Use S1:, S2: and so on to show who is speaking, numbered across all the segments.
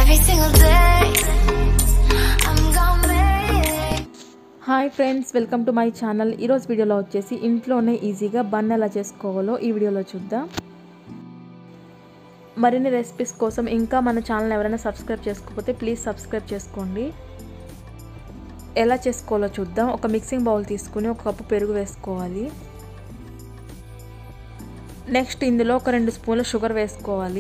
S1: every single day. I'm gonna make
S2: hi friends welcome to my channel ఈరోజు వీడియోలో వచ్చేసి ఇంట్లోనే ఈజీగా బన్ ఎలా చేసుకోవాలో ఈ వీడియోలో చూద్దాం మరిన్ని రెసిపీస్ కోసం ఇంకా మన ఛానల్ ఎవరైనా సబ్స్క్రైబ్ చేసుకోకపోతే ప్లీజ్ సబ్స్క్రైబ్ చేసుకోండి ఎలా చేసుకోవాలో చూద్దాం ఒక మిక్సింగ్ బౌల్ తీసుకుని ఒక కప్పు పెరుగు వేసుకోవాలి నెక్స్ట్ ఇందులో ఒక రెండు స్పూన్ల షుగర్ వేసుకోవాలి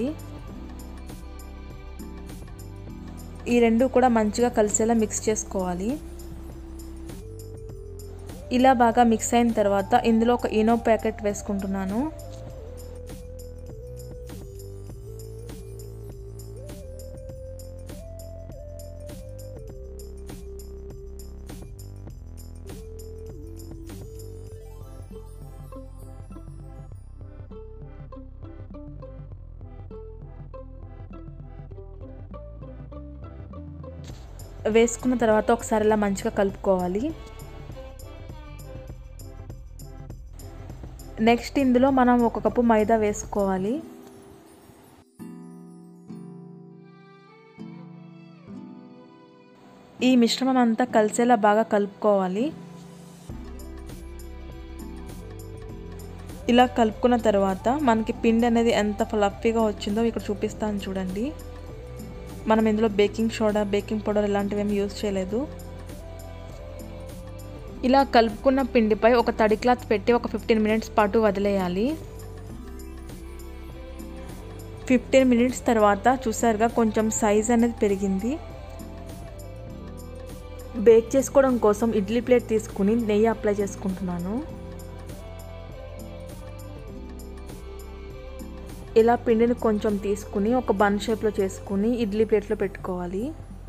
S2: ఈ రెండు కూడా మంచిగా కలిసేలా మిక్స్ చేసుకోవాలి ఇలా బాగా మిక్స్ అయిన తర్వాత ఇందులో ఒక ఇనో ప్యాకెట్ వేసుకుంటున్నాను వేసుకున్న తర్వాత ఒకసారి ఇలా మంచిగా కలుపుకోవాలి నెక్స్ట్ ఇందులో మనం ఒక కప్పు మైదా వేసుకోవాలి ఈ మిశ్రమం అంతా కలిసేలా బాగా కలుపుకోవాలి ఇలా కలుపుకున్న తర్వాత మనకి పిండి అనేది ఎంత ఫ్లఫీగా వచ్చిందో ఇక్కడ చూపిస్తాను చూడండి మనం ఇందులో బేకింగ్ సోడా బేకింగ్ పౌడర్ ఇలాంటివి ఏమి యూజ్ చేయలేదు ఇలా కలుపుకున్న పిండిపై ఒక తడి క్లాత్ పెట్టి ఒక ఫిఫ్టీన్ మినిట్స్ పాటు వదిలేయాలి ఫిఫ్టీన్ మినిట్స్ తర్వాత చూసారుగా కొంచెం సైజ్ అనేది పెరిగింది బేక్ చేసుకోవడం కోసం ఇడ్లీ ప్లేట్ తీసుకుని నెయ్యి అప్లై చేసుకుంటున్నాను ఇలా పిండిని కొంచెం తీసుకుని ఒక బన్ షేప్లో చేసుకుని ఇడ్లీ ప్లేట్లో పెట్టుకోవాలి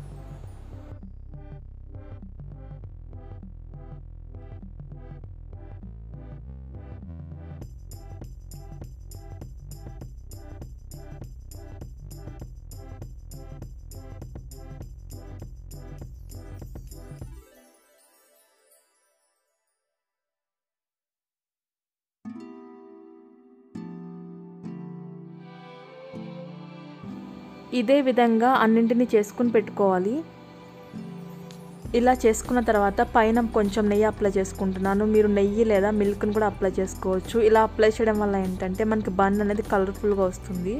S2: ఇదే విధంగా అన్నింటినీ చేసుకుని పెట్టుకోవాలి ఇలా చేసుకున్న తర్వాత పైన కొంచెం నెయ్యి అప్లై చేసుకుంటున్నాను మీరు నెయ్యి లేదా మిల్క్ని కూడా అప్లై చేసుకోవచ్చు ఇలా అప్లై చేయడం వల్ల ఏంటంటే మనకి బన్ అనేది కలర్ఫుల్గా వస్తుంది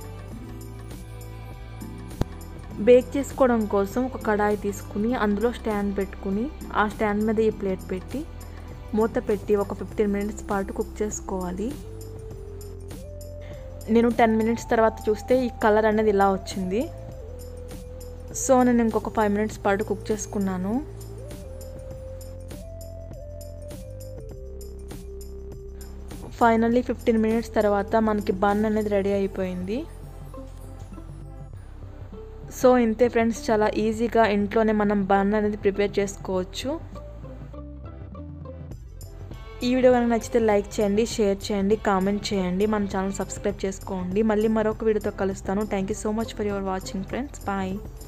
S2: బేక్ చేసుకోవడం కోసం ఒక కడాయి తీసుకుని అందులో స్టాండ్ పెట్టుకుని ఆ స్టాండ్ మీద ఈ ప్లేట్ పెట్టి మూత పెట్టి ఒక ఫిఫ్టీన్ మినిట్స్ పాటు కుక్ చేసుకోవాలి నేను టెన్ మినిట్స్ తర్వాత చూస్తే ఈ కలర్ అనేది ఇలా వచ్చింది సో నేను ఇంకొక ఫైవ్ మినిట్స్ పాటు కుక్ చేసుకున్నాను ఫైనల్లీ ఫిఫ్టీన్ మినిట్స్ తర్వాత మనకి బన్ అనేది రెడీ అయిపోయింది సో ఇంతే ఫ్రెండ్స్ చాలా ఈజీగా ఇంట్లోనే మనం బన్ అనేది ప్రిపేర్ చేసుకోవచ్చు ఈ వీడియో కనుక నచ్చితే లైక్ చేయండి షేర్ చేయండి కామెంట్ చేయండి మన ఛానల్ సబ్స్క్రైబ్ చేసుకోండి మళ్ళీ మరొక వీడియోతో కలుస్తాను thank you so much for your watching friends bye